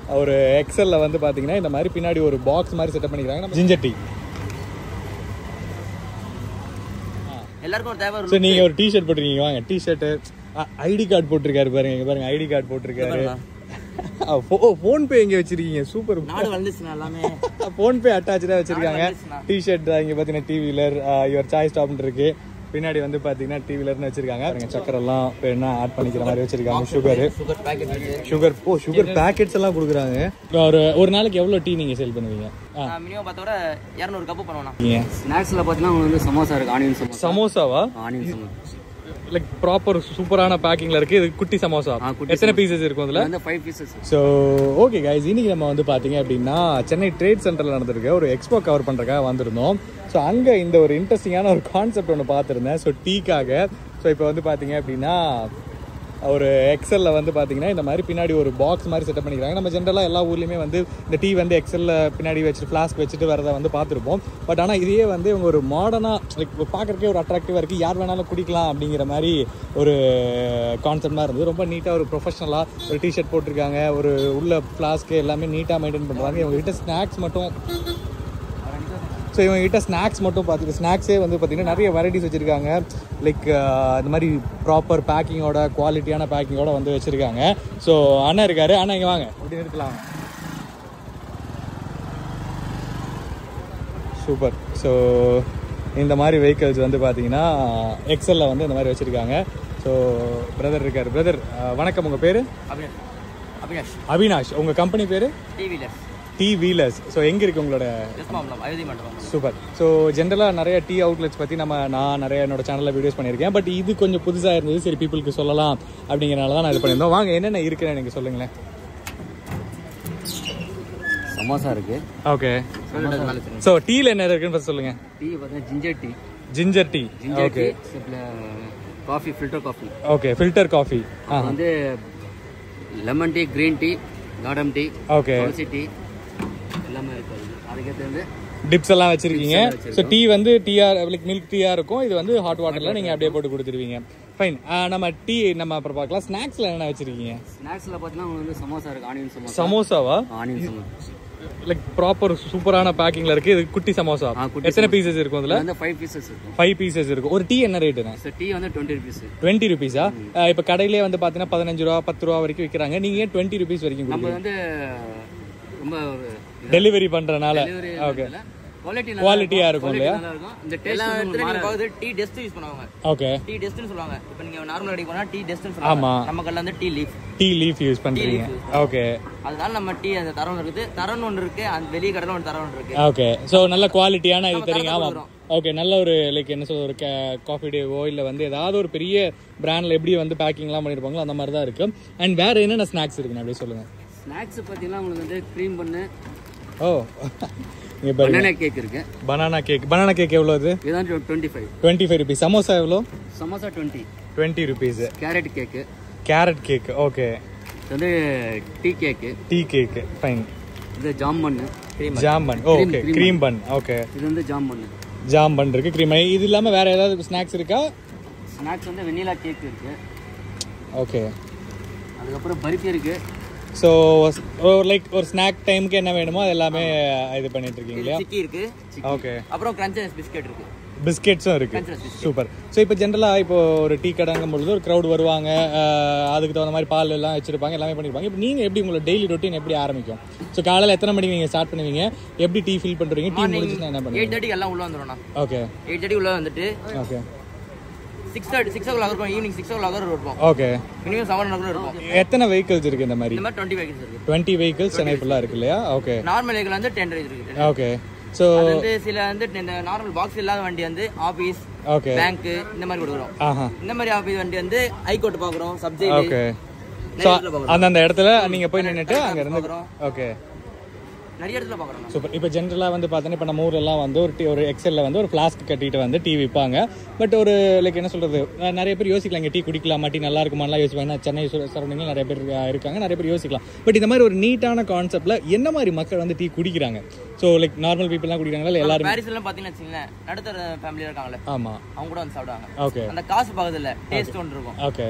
ஒரு எக்ஸல்ல வந்து பாத்தீங்கன்னா இந்த மாதிரி பின்னாடி ஒரு பாக்ஸ் மாதிரி செட்டப் பண்ணிக்கிறாங்க நம்ம ஜிஞ்சர் டீ எல்லாருக்கும் ஒரு தேவை ஸோ நீங்க ஒரு டிஷர்ட் போட்டிருக்கீங்க வாங்க டிஷர்ட்டு ஐடி கார்டு போட்டிருக்காரு பாருங்க இங்க பாருங்க ஐடி கார்டு போட்டிருக்காரு ஃபோன் பே எங்க வச்சிருக்கீங்க சூப்பர் நாடு வந்துச்சுண்ணா எல்லாமே ஃபோன் பே அட்டாச்சா வச்சிருக்காங்க நாடு வந்துச்சுண்ணா. டிஷர்ட் இங்க பாத்தீங்கன்னா டீ வீலர் யுவர் சாய்ஸ் ஸ்டாப்னு இருக்கு பின்னாடி வந்து பாத்தீங்கன்னா டீ வீலர்னு வச்சிருக்காங்க பாருங்க, சக்கரை எல்லாம் வேணா ஆட் பண்ணிக்கிற மாதிரி வச்சிருக்காங்க சுகர் சுகர் பேக்கெட் இருக்கு சுகர் ஓ சுகர் பேக்கெட்ஸ் எல்லாம் கொடுக்குறாங்க ஒரு ஒரு நாளைக்கு எவ்வளவு டீ நீங்க சேல் பண்ணுவீங்க ஆ, மினிமம் பார்த்தா கூட இரநூறு கப்பு பண்ணுவோம்ண்ணா நீங்க ஸ்நாக்ஸில் பார்த்தீங்கன்னா உங்களுக்கு வந்து சமோசா இருக்கு ஆனியன் சமோசா சமோசாவா ஆனியன் சமோசா லைக் ப்ராப்பர் சூப்பரான பேக்கிங்ல இருக்கு இது குட்டி சமோசா ஆ, குட்டி எத்தனை பீசஸ் இருக்கும் அதுல வந்து five pieces so okay guys இன்னைக்கு நம்ம வந்து பார்த்தீங்க அப்படின்னா சென்னை ட்ரேட் சென்டரில் நடந்திருக்க ஒரு எக்ஸ்போ கவர் பண்ணுறக்காக வந்திருந்தோம் ஸோ அங்கே இந்த ஒரு இன்ட்ரெஸ்டிங்கான ஒரு கான்செப்ட் ஒன்று பார்த்துருந்தேன் ஸோ டீக்காக ஸோ இப்போ வந்து பார்த்தீங்க அப்படின்னா ஒரு எக்ஸலில் வந்து பார்த்தீங்கன்னா இந்த மாதிரி பின்னாடி ஒரு பாக்ஸ் மாதிரி செட்டப் பண்ணிக்கிறாங்க நம்ம ஜென்ரலாக எல்லா ஊர்லேயுமே வந்து இந்த டீ வந்து எக்ஸலில் பின்னாடி வச்சுட்டு ஃப்ளாஸ்க் வச்சுட்டு வரதை வந்து பார்த்துருப்போம் பட் ஆனால் இதையே வந்து இவங்க ஒரு மாடர்னாக லைக் பார்க்குறக்கே ஒரு அட்ராக்டிவாக இருக்குது யார் வேணாலும் குடிக்கலாம் அப்படிங்கிற மாதிரி ஒரு கான்செப்டாக இருந்தது ரொம்ப நீட்டாக ஒரு ப்ரொஃபஷனலாக ஒரு டிஷர்ட் போட்டிருக்காங்க ஒரு உள்ள ஃப்ளாஸ்க்கு எல்லாமே நீட்டாக மெயின்டைன் பண்ணுறாங்க இவங்க கிட்ட ஸ்நாக்ஸ் மட்டும் ஸோ இவங்க கிட்ட ஸ்நாக்ஸ் மட்டும் பார்த்துட்டு ஸ்நாக்ஸே வந்து பார்த்தீங்கன்னா நிறைய வெரைட்டிஸ் வச்சுருக்காங்க லைக் இந்த மாதிரி ப்ராப்பர் பேக்கிங்கோட குவாலிட்டியான பேக்கிங்கோட வந்து வச்சுருக்காங்க ஸோ அண்ணன் இருக்காரு அண்ணா இங்கே வாங்க இப்படி நிறுத்தலாம் சூப்பர் ஸோ இந்த மாதிரி வெஹிக்கிள்ஸ் வந்து பார்த்தீங்கன்னா எக்ஸலில் வந்து இந்த மாதிரி வச்சுருக்காங்க ஸோ பிரதர் இருக்கார் பிரதர் வணக்கம் உங்கள் பேர் அபினாஷ் அபினாஷ் அவினாஷ் உங்கள் கம்பெனி பேர் டிவியில் டி வீலர்ஸ் ஸோ எங்கே இருக்குது உங்களோட எஸ் மாமலம் அயோத்தி மண்டபம் சூப்பர் ஸோ ஜென்ரலாக நிறைய டீ அவுட்லெட்ஸ் பற்றி நம்ம நான் நிறைய என்னோட சேனலில் வீடியோஸ் பண்ணியிருக்கேன் பட் இது கொஞ்சம் புதுசாக இருந்தது சரி பீப்புளுக்கு சொல்லலாம் அப்படிங்கிறனால தான் நான் இது பண்ணியிருந்தோம் வாங்க என்னென்ன இருக்குன்னு எனக்கு சொல்லுங்களேன் சமோசா இருக்கு ஓகே ஸோ டீயில் என்ன இருக்குன்னு first சொல்லுங்க டீ பார்த்தீங்கன்னா ginger tea ginger tea ginger okay tea coffee filter coffee okay filter coffee ஆ வந்து lemon tea green tea cardamom tea okay tulsi tea எல்லாமே இருக்கு அதுல. அதுக்கேற்ற வந்து டிப்ஸ் எல்லாம் வச்சிருக்கீங்க ஸோ டீ வந்து டீயா லைக் மில்க் டீயா இருக்கும் இது வந்து ஹாட் வாட்டர்ல நீங்க அப்படியே போட்டு கொடுத்துருவீங்க ஃபைன் நம்ம டீ நம்ம அப்புறம் பார்க்கலாம் ஸ்நாக்ஸ்ல என்ன வச்சிருக்கீங்க ஸ்நாக்ஸில் பார்த்தீங்கன்னா உங்களுக்கு வந்து சமோசா இருக்கு ஆனியன் சமோசா சமோசாவா ஆனியன் சமோசா லைக் ப்ராப்பர் சூப்பரான பேக்கிங்ல இருக்கு இது குட்டி சமோசா ஆ, குட்டி எத்தனை பீசஸ் இருக்கும் அதுல இது வந்து ஃபைவ் பீசஸ் இருக்கும் ஃபைவ் பீசஸ் இருக்கும் ஒரு டீ என்ன ரேட்டுண்ணே ஸோ டீ வந்து டுவெண்ட்டி ருபீஸ் டுவெண்ட்டி ருபீஸா இப்போ கடையிலே வந்து பார்த்தீங்கன்னா பதினஞ்சு ரூபா பத்து ரூபா வரைக்கும் விற்கிறாங்க நீங்க ஏன் டுவெண்ட்டி ருபீஸ் வரைக்கும் நம்ம வந்து ரொம்ப டெலிவரி பண்றனால ஓகே குவாலிட்டி குவாலிட்டியா இருக்கும் இல்லையா நல்லா இருக்கும் இந்த எல்லா டேஸ்ட் இடத்துல நீங்க பார்க்குறது டீ டெஸ்ட் யூஸ் பண்ணுவாங்க ஓகே டீ டெஸ்ட்னு சொல்லுவாங்க இப்போ நீங்க நார்மல் அடி போனா டீ டெஸ்ட்னு ஆமா. சொல்லுவாங்க நம்ம கல்ல வந்து tea leaf tea leaf use பண்றீங்க ஓகே அதனால நம்ம டீ அந்த தரம் இருக்குது தரம் ஒன்று இருக்கு அந்த வெளிய கடையில் ஒன்று தரம் ஒன்று இருக்கு ஓகே ஸோ நல்ல குவாலிட்டியான இது நம்ம தெரியுங்க தரத்தை ஆமாம் கொடுக்குறோம். ஓகே நல்ல ஒரு லைக் என்ன சொல்ற ஒரு காஃபி டேவோ இல்லை வந்து ஏதாவது ஒரு பெரிய பிராண்டில் எப்படி வந்து பேக்கிங்லாம் பண்ணியிருப்பாங்களோ அந்த மாதிரி தான் இருக்கு அண்ட் வேற என்னென்ன ஸ்நாக்ஸ் இருக்குண்ணே அப்படியே சொல்லுங்க ஸ்நாக்ஸ் பார்த்தீங்கன்னா உங்களுக்கு வந்து க்ரீம் பண்ணு ஓ இங்கே பாருங்க பனானா கேக் இருக்கு பனானா கேக் பனானா கேக் எவ்வளோ இது இதுதான் twenty five twenty five rupees samosa எவ்வளோ samosa twenty twenty rupees carrot cake carrot cake okay இது வந்து tea cake tea cake fine இது jam bun jam bun okay cream bun okay இது வந்து ஜாம் பண்ணு ஜாம் பன் இருக்கு க்ரீம் இது இல்லாமல் வேற ஏதாவது ஸ்நாக்ஸ் இருக்கா ஸ்நாக்ஸ் வந்து வெண்ணிலா கேக் இருக்கு ஓகே அதுக்கப்புறம் பர்ஃபி இருக்கு ஸோ லைக் ஒரு ஸ்நாக் டைமுக்கு என்ன வேணுமோ அது எல்லாமே இது பண்ணிட்டு இருக்கீங்க இல்லையா சிக்கி இருக்கு ஓகே அப்புறம் கிரன்ச்சஸ் பிஸ்கெட் இருக்கு பிஸ்கெட்ஸும் இருக்கு சூப்பர் ஸோ இப்போ ஜென்ரலாக இப்போ ஒரு டீ கடைங்கும் பொழுது ஒரு க்ரௌட் வருவாங்க அஹ், அதுக்கு தகுந்த மாதிரி பால் எல்லாம் வச்சிருப்பாங்க எல்லாமே பண்ணிருப்பாங்க இப்போ நீங்கள் எப்படி உங்களோட டெய்லி ரொட்டீன் எப்படி ஆரம்பிக்கும் ஸோ காலையில் எத்தனை மணிக்கு நீங்கள் ஸ்டார்ட் பண்ணுவீங்க எப்படி டீ ஃபீல் பண்ணுறீங்க டீ முடிஞ்சுன்னா என்ன எயிட் பண்ணுவீங்க தேர்ட்டிக்கு எல்லாம் உள்ள வந்துடும்ண்ணா ஓகே எயிட் தேர்ட்டி உள்ள வந்துட்டு okay six thirty six o'clock இருக்கும் ஈவினிங் சிக்ஸ் ஓ கிளாக் இருப்போம் ஓகே மினிமம் செவன் ஓ இருக்கும் எத்தனை வெஹிக்கிள்ஸ் இருக்கு இந்த மாதிரி இந்த மாதிரி டுவெண்ட்டி வெஹிக்கிள்ஸ் இருக்கு டுவெண்ட்டி வெஹிக்கிள்ஸ் சென்னை ஃபுல்லாக இருக்கு இல்லையா ஓகே நார்மல் வெஹிக்கிள் வந்து டென் ரேஞ்ச் இருக்கு ஓகே ஸோ அது வந்து சில வந்து இந்த நார்மல் பாக்ஸ் இல்லாத வண்டி வந்து ஆபீஸ் ஓகே பேங்க் இந்த மாதிரி கொடுக்குறோம் ஆஹா இந்த மாதிரி ஆபீஸ் வண்டி வந்து ஹைகோர்ட் பாக்குறோம் சப்ஜெக்ட் ஓகே ஸோ அந்தந்த இடத்துல நீங்கள் போய் நின்றுட்டு அங்கே இருந்து பார்க்குறோம் ஓகே நிறைய இடத்துல பாக்குறோம் சூப்பர் இப்போ ஜென்ரலாக வந்து பார்த்தீங்கன்னா இப்போ நம்ம ஊர்லலாம் வந்து ஒரு டீ ஒரு எக்ஸலில் வந்து ஒரு ஃப்ளாஸ்க் கட்டிட்டு வந்து டீ விற்பாங்க பட் ஒரு லைக் என்ன சொல்கிறது நிறைய பேர் யோசிக்கலாம் இங்கே டீ குடிக்கலாமா டீ நல்லா இருக்குமாலாம் யோசிப்பாங்க ஏன்னா சென்னை சரௌண்டிங்கில் நிறைய பேர் அஹ், இருக்காங்க நிறைய பேர் யோசிக்கலாம் பட் இந்த மாதிரி ஒரு நீட்டான கான்செப்டில் என்ன மாதிரி மக்கள் வந்து டீ குடிக்கிறாங்க ஸோ லைக் நார்மல் பீப்புளெலாம் குடிக்கிறாங்களா இல்லை எல்லாரும் பாரிஸ் எல்லாம் பாத்தீங்கன்னா வச்சுங்களேன் நடுத்தர ஃபேமிலியா இருக்காங்க ஆமாம் அவங்க கூட வந்து சாப்பிடுவாங்க ஓகே அந்த காசு பார்க்கறது இல்ல டேஸ்ட் ஒன்று இருக்கும் ஓகே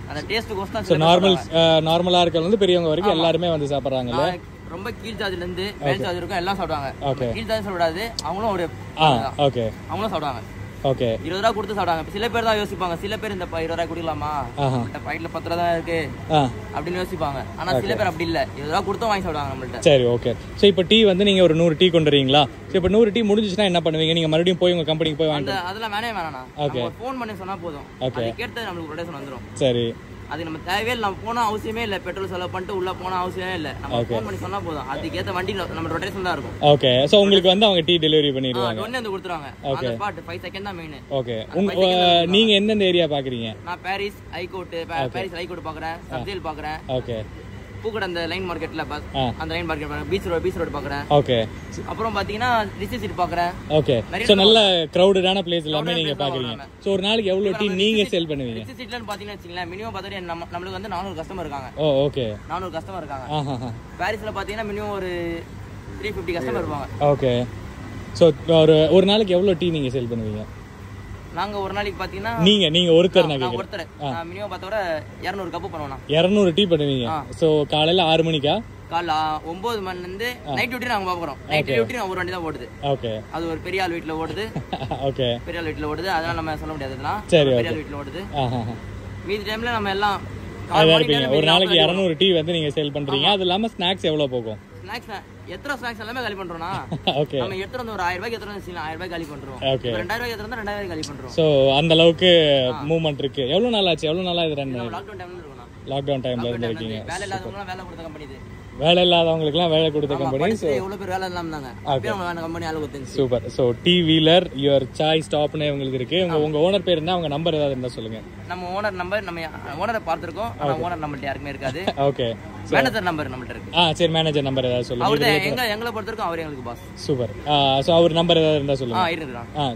அந்த டேஸ்ட்டுக்கு தான் ஸோ சில பேர் நார்மல் சாப்பிடுவாங்க. நார்மலாக இருக்கிறவங்க வந்து பெரியவங்க வரைக்கும் எல்லாருமே வந்து சாப்பிட்றாங்கல்ல நான் ரொம்ப கீழ் ஜாதியில இருந்து மேல் ஜாதி இருக்கும் எல்லாம் சாப்பிடுவாங்க Okay. கீழ் ஜாதி சாப்பிடாது அவங்களும் ஒரு ஆ ஓகே அவங்களும் சாப்பிடுவாங்க ஓகே இருபது ரூபா கொடுத்து சாப்பிடுவாங்க சில பேர் தான் யோசிப்பாங்க சில பேர் இந்த ப- இருபது ரூபாய் குடிக்கலாமா ஆஹா. பாக்கெட்ல பத்து ரூபா தான் இருக்கு ஆ அப்படின்னு யோசிப்பாங்க ஆனா சில பேர் அப்படி இல்ல இருபது ரூபா கொடுத்தும் வாங்கி சாப்பிடுவாங்க நம்மள்ட்ட சரி ஓகே ஸோ இப்போ டீ வந்து நீங்கள் ஒரு நூறு டீ கொண்டு வரீங்களா ஸோ இப்போ நூறு டீ முடிஞ்சிச்சுன்னா என்ன பண்ணுவீங்க நீங்கள் மறுபடியும் போய் உங்கள் கம்பெனிக்கு போய் அந்த வாங்கிட்டு அதெல்லாம் வேணவே வேணாம் Okay. நம்ம ஃபோன் பண்ணி சொன்னா போதும் Okay. அது கேட்டு நம்மளுக்கு ரொட்டேஷன் வந்துரும் சரி அது நம்ம தேவையே இல்லை நம்ம போனா அவசியமே இல்லை பெட்ரோல் செலவு பண்ணிட்டு உள்ள போனா அவசியமே இல்லை நம்ம ஃபோன் பண்ணி சொன்னா போதும் அதுக்கேற்ற வண்டி நம்ம ரொட்டேஷன் தான் இருக்கும் ஓகே ஸோ உங்களுக்கு வந்து அவங்க டீ டெலிவரி பண்ணிடுவாங்க ஒன்னே வந்து கொடுத்துருவாங்க அந்த ஸ்பாட் ஃபைவ் செகண்ட் தான் மெயின் ஓகே உங்க நீங்கள் எந்தெந்த ஏரியா பார்க்குறீங்க நான் பாரிஸ் ஹைகோர்ட் பாரிஸ் ஹைகோர்ட் பாக்குறேன் சப்ஜெயில் பாக்குறேன் ஓகே பூக்கடை அந்த லைன் மார்க்கெட்ல ஆ. அந்த லைன் மார்க்கெட் பாக்குறேன் பீச் ரோடு பீச் ரோடு பாக்குறேன் ஓகே அப்புறம் பாத்தீங்கன்னா ரிச்சி சீட் பாக்குறேன் ஓகே நிறைய ஸோ நல்ல க்ரௌடடான பிளேஸ் எல்லாமே Crowded நீங்கள் place தான் பார்க்குறீங்க வரும் ஸோ ஒரு நாளைக்கு எவ்வளோ டீ நீங்கள் சேல் பண்ணுவீங்க ரிச்சி சீட்லன்னு பாத்தீங்கன்னா வச்சுங்களேன் மினிமம் பார்த்துட்டு நம்ம நம்மளுக்கு வந்து நானூறு கஸ்டமர் இருக்காங்க ஓ ஓகே நானூறு கஸ்டமர் இருக்காங்க ஆஹா பாரிஸ்ல பாத்தீங்கன்னா மினிமம் ஒரு த்ரீ ஃபிஃப்டி கஸ்டமர் இருப்பாங்க ஓகே ஸோ ஒரு ஒரு நாளைக்கு எவ்வளோ டீ நீங்கள் சேல் பண்ணுவீங்க நாங்க ஒரு நாளைக்கு பாத்தீங்கன்னா நீங்கள் நீங்கள் ஒருத்தர் நான் நான் கேட்குறேன் ஒருத்தர் நான் மினிமம் பார்த்தா கூட இரநூறு கப்பு பண்ணுவேன் இரநூறு டீ பண்ணுவீங்க ஸோ காலையில் ஆறு மணிக்கா காலைல ஒன்பது மணில இருந்து நைட் டியூட்டி நாங்க பாக்குறோம் நைட் டியூட்டி ஒரு வண்டி தான் ஓடுது ஓகே அது ஒரு பெரிய ஆள் வீட்டுல ஓடுது ஓகே பெரிய ஆள் வீட்டுல ஓடுது அதெல்லாம் நம்ம சொல்ல முடியாது இதெல்லாம் சரி, பெரிய ஆள் வீட்டுல ஓடுது ஆஹா மீதி டைம்ல நம்ம எல்லாம் அதான் இருப்பீங்க ஒரு நாளைக்கு இரநூறு டீ வந்து நீங்கள் சேல் பண்ணுறீங்க அது இல்லாமல் ஸ்நாக்ஸ் எவ்வளோ போகும் ஸ்நாக்ஸ் எத்தனை ஸ்நாக்ஸ் எல்லாமே காலி பண்றோம்னா ஓகே நம்ம எடுத்துட்டு வந்து ஒரு ஆயிரம் ரூபாய்க்கு எடுத்துட்டு வந்து வச்சுக்கலாம், ஆயிரம் ரூபாய் காலி பண்றோம் Okay. இப்ப ரெண்டாயிரம் ரூபாய்க்கு எடுத்துட்டு வந்து ரெண்டாயிரம் காலி பண்றோம் ஸோ அந்த அளவுக்கு மூவ்மெண்ட் இருக்கு எவ்வளோ நாள் ஆச்சு எவ்வளோ நாளா இது ரன் நம்ம லாக்டவுன் டைம்ல இருக்கணும் லாக்டவுன் டைம்ல இருந்து இருக்கீங்க வேலை இல்லாதவங்க வேலை கொடுத்த கம்பெனி இது வேலை இல்லாதவங்களுக்குலாம் வேலை கொடுத்த கம்பெனி படிச்சுட்டு எவ்வளவு பேர் வேலை இல்லாம இருந்தாங்க அப்பயும் அவங்க வேலை கம்பெனி ஆளு கொடுத்துச்சு super so Tea Wheeler your chai ஸ்டாப்னு உங்களுக்கு இருக்கு உங்க உங்க ஓனர் பேர் இருந்தா அவங்க நம்பர் ஏதாவது இருந்தா சொல்லுங்க நம்ம ஓனர் நம்பர் நம்ம ஓனரை பார்த்திருக்கோம் ஆனா ஓனர் நம்மள்ட்ட யாருக்குமே இருக்காது ஓகே மேனேஜர் நம்பர் நம்மள்ட்ட இருக்கு ஆ சரி மேனேஜர் நம்பர் ஏதாவது சொல்லுங்க அவரு தான் எங்க எங்களை பொறுத்த வரைக்கும் அவர் எங்களுக்கு பாஸ் சூப்பர் ஸோ அவர் நம்பர் ஏதாவது இருந்தா ஆ சொல்லுங்க இருக்கிறான் ஆ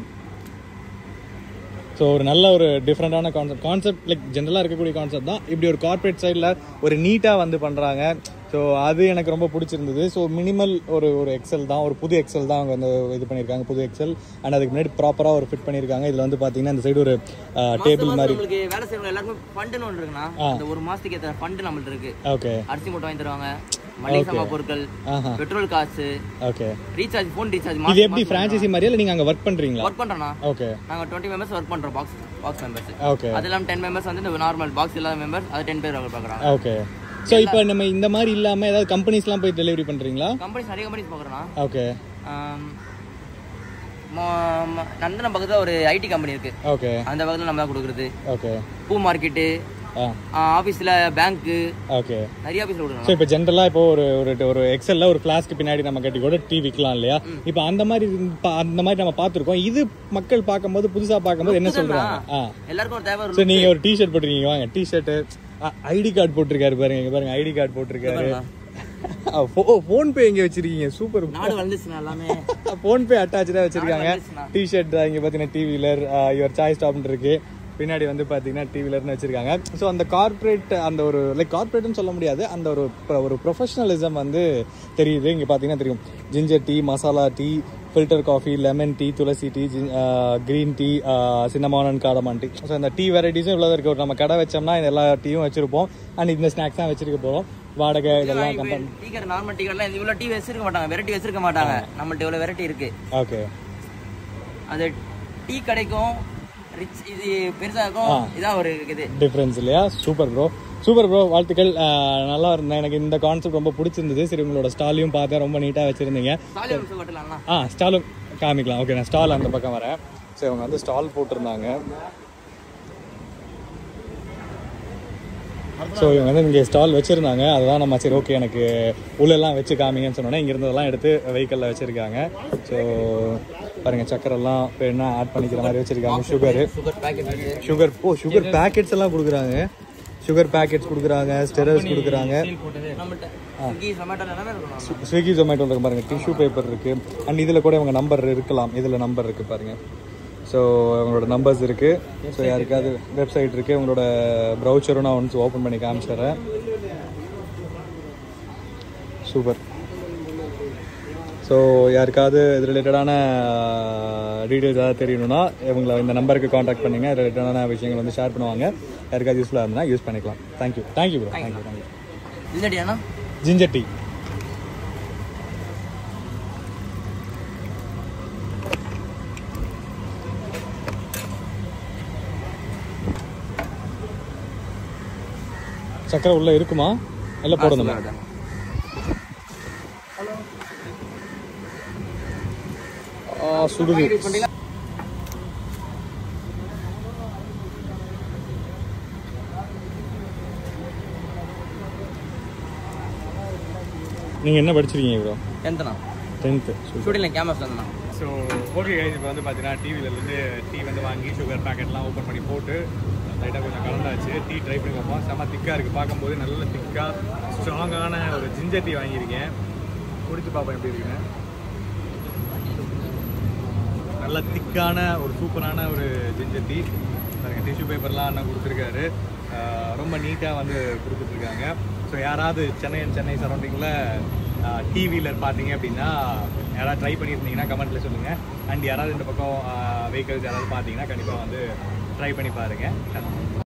ஸோ ஒரு நல்ல ஒரு டிஃப்ரெண்டான கான்செப்ட் கான்செப்ட் லைக் ஜென்ரலாக இருக்கக்கூடிய கான்செப்ட் தான் இப்படி ஒரு கார்ப்பரேட் சைடில் ஒரு நீட்டாக வந்து பண்ணுறாங்க ஸோ அது எனக்கு ரொம்ப பிடிச்சிருந்தது ஸோ மினிமல் ஒரு ஒரு எக்ஸல் தான் ஒரு புது எக்ஸல் தான் அவங்க வந்து இது பண்ணியிருக்காங்க புது எக்ஸல் அண்ட் அதுக்கு முன்னாடி ப்ராப்பராக ஒரு ஃபிட் பண்ணியிருக்காங்க இதில் வந்து பார்த்தீங்கன்னா இந்த சைடு ஒரு டேபிள் மாசம் மாதிரி உங்களுக்கு வேலை செய்யறவங்க எல்லாருக்கும் ஃபண்டுன்னு ஒன்று இருக்குண்ணா அந்த ஒரு மாசத்துக்கு ஏற்ற ஃபண்டு நம்மள்ட்ட இருக்கு ஓகே அரிசி மூட்டை வாங்கி தருவாங்க மளிகை சாமான் பொருட்கள் ஆஹா பெட்ரோல் காசு ஓகே ரீசார்ஜ் ஃபோன் ரீசார்ஜ் இது எப்படி ஃப்ரான்ச்சைசி மாதிரியா இல்லை நீங்கள் அங்கே ஒர்க் பண்ணுறீங்களா ஒர்க் பண்றோம்னா ஓகே நாங்க டுவெண்ட்டி மெம்பர்ஸ் ஒர்க் பண்றோம் பாக்ஸ் பாக்ஸ் மெம்பர்ஸ் ஓகே அது இல்லாம டென் மெம்பர்ஸ் வந்து இந்த நார்மல் பாக்ஸ் இல்லாத மெம்பர்ஸ் அது டென் பேர் அவங்க பார்க்குறாங்க ஓகே ஸோ இப்போ நம்ம இந்த மாதிரி இல்லாமல் ஏதாவது கம்பெனிஸ்லாம் போய் டெலிவரி பண்ணுறீங்களா கம்பெனிஸ் நிறைய கம்பெனிஸ் பார்க்குறோம்னா ஓகே நந்தனம் பக்கத்துல ஒரு ஐடி கம்பெனி இருக்கு ஓகே அந்த பக்கத்துல நம்ம தான் கொடுக்குறது ஓகே பூ மார்க்கெட்டு ஆ ஆஃபீஸில் பேங்க்கு ஓகே நிறைய ஆஃபீஸில் ஸோ கொடுக்குறோம் இப்போ ஜென்ரலாக இப்போ ஒரு ஒரு ஒரு எக்ஸல்ல ஒரு ஃப்ளாஸ்க்கு பின்னாடி நம்ம கட்டி கூட டீ விற்கலாம் இல்லையா இப்போ அந்த மாதிரி இருந்து- பா- அந்த மாதிரி நம்ம பார்த்துருக்கோம் இது மக்கள் பார்க்கும்போது புதுசாக பார்க்கும்போது என்ன சொல்றாங்க ஆ எல்லாருக்கும் ஒரு தேவை ஸோ நீங்கள் ஒரு டிஷர்ட் போட்டிருக்கீங்க வாங்க டிஷர்ட்டு ஐடி கார்டு போட்டிருக்காரு பாருங்க இங்க பாருங்க ஐடி கார்டு போட்டிருக்காரு ஃபோன்பே இங்கே வச்சிருக்கீங்க சூப்பர் நாடு வளர்ந்துச்சுண்ணா எல்லாமே ஃபோன்பே அட்டாச்சாக வச்சிருக்காங்க வந்துச்சுண்ணா. டிஷர்ட் இங்கே பார்த்தீங்கன்னா டீ வீலர் யுவர் சாய்ஸ் ஸ்டாப்னு இருக்கு பின்னாடி வந்து பார்த்தீங்கன்னா டீ வீலர்னு வச்சிருக்காங்க ஸோ அந்த கார்ப்பரேட் அந்த ஒரு லைக் கார்ப்பரேட்னு சொல்ல முடியாது அந்த ஒரு ப- ஒரு ப்ரொஃபஷனலிசம் வந்து தெரியுது இங்கே பார்த்தீங்கன்னா தெரியும் ginger tea masala tea filter coffee lemon tea tulsi tea green tea cinnamon and cardamom tea so இந்த டீ வெரைட்டிஸும் இவ்வளோ இருக்கு ஒரு நம்ம கடை வச்சோம்னா இந்த எல்லா டீயும் வச்சிருப்போம் அண்ட் இந்த ஸ்நாக்ஸ் தான் வச்சிருக்க போகிறோம் வாடகை இதெல்லாம் கம்பெனி டீ கடை நார்மல் டீ கடைலாம் இவ்வளோ டீ வச்சிருக்க மாட்டாங்க வெரைட்டி வச்சிருக்க மாட்டாங்க நம்மள்ட்ட இவ்வளோ வெரைட்டி இருக்கு ஓகே அது டீ கடைக்கும் ரிச் இது பெருசா இருக்கும் இதான் ஒரு இது டிஃப்ரென்ஸ் இல்லையா சூப்பர் ப்ரோ சூப்பர் ப்ரோ வாழ்த்துக்கள் அஹ், நல்லா இருந்தேன் எனக்கு இந்த கான்செப்ட் ரொம்ப பிடிச்சிருந்தது சரி உங்களோட ஸ்டாலையும் பார்த்தேன் ரொம்ப நீட்டாக வச்சிருந்தீங்க சாலி ஒரு கட்டலாம்னா ஆ ஸ்டாலும் காமிக்கலாம் ஓகே நான் ஸ்டால் அந்த பக்கம் வரேன் சரி அவங்க வந்து ஸ்டால் போட்டிருந்தாங்க ஸோ இவங்க வந்து இங்கே ஸ்டால் வச்சுருந்தாங்க அதுதான் நம்ம சரி ஓகே எனக்கு உள்ளெல்லாம் வச்சு காமிங்கன்னு சொன்னோன்னே இங்கே இருந்ததெல்லாம் எடுத்து வெஹிக்கிளில் வச்சுருக்காங்க ஸோ பாருங்கள் சக்கரெல்லாம் இப்போ என்ன ஆட் பண்ணிக்கிற மாதிரி வச்சுருக்காங்க சுகரு சுகர் பேக்கெட் இருக்கு சுகர் ஓ சுகர் பேக்கெட்ஸ் எல்லாம் கொடுக்குறாங்க சுகர் பேக்கெட்ஸ் கொடுக்குறாங்க ஸ்டெரஸ் கொடுக்குறாங்க நம்மள்ட்ட ஸ்விக்கி ஜொமேட்டோ எல்லாமே இருக்கும் ஸ்விக்கி ஜொமேட்டோ இருக்கு பாருங்க டிஷ்யூ பேப்பர் இருக்கு அண்ட் இதில் கூட இவங்க நம்பர் இருக்கலாம் இதில் நம்பர் இருக்கு பாருங்க ஸோ உங்களோட நம்பர்ஸ் இருக்கு ஸோ யாருக்காவது வெப்சைட் இருக்கு உங்களோட ப்ரௌச்சரும் நான் ஒன்ஸ் ஓப்பன் பண்ணி காமிச்சிடுறேன் சூப்பர் ஸோ யாருக்காவது இது ரிலேட்டடான டீட்டெயில்ஸ் ஏதாவது தெரியணும்னா இவங்களை இந்த நம்பருக்கு காண்டாக்ட் பண்ணுங்க ரிலேட்டடான விஷயங்கள் வந்து ஷேர் பண்ணுவாங்க யாருக்காவது யூஸ்ஃபுல்லாக இருந்தால் யூஸ் பண்ணிக்கலாம் thank you thank you bro thank you thank you இல்லடியாண்ணா ஜிஞ்சர் டீ சக்கரை உள்ள இருக்குமா இல்லை போடணுமா ஆ சுடுது நீங்கள் என்ன படிச்சிருக்கீங்க ப்ரோ எந்தண்ணா டென்த்து ஸ்டூடியோவில் கேமரா தந்தண்ணா ஸோ ஓகே கைஸ் இப்போ வந்து பார்த்தீங்கன்னா டிவிலேருந்து டீ வந்து வாங்கி சுகர் பேக்கெட்லாம் ஓப்பன் பண்ணி போட்டு லைட்டாக கொஞ்சம் கலந்தாச்சு டீ ட்ரை பண்ணி பார்ப்போம் செம்ம திக்காக இருக்குது பார்க்கும்போது நல்ல திக்காக ஸ்ட்ராங்கான ஒரு ஜிஞ்சர் டீ வாங்கியிருக்கேன் குடிச்சு பார்ப்போம் எப்படி இருக்குன்னு நல்ல திக்கான ஒரு சூப்பரான ஒரு ஜிஞ்சர் டீ பாருங்க டிஷ்யூ பேப்பர்லாம் அண்ணன் கொடுத்துருக்காரு ஆஹ் ரொம்ப நீட்டாக வந்து கொடுத்துட்ருக்காங்க ஸோ யாராவது சென்னை சென்னை சரௌண்டிங்கில் டிவியில் பார்த்தீங்க அப்படின்னா யாராவது ட்ரை பண்ணியிருந்தீங்கன்னா கமெண்ட்டில் சொல்லுங்கள் அண்ட் யாராவது இந்த பக்கம் வெஹிக்கிள்ஸ் யாராவது பார்த்தீங்கன்னா கண்டிப்பாக வந்து ட்ரை பண்ணி பாருங்கள்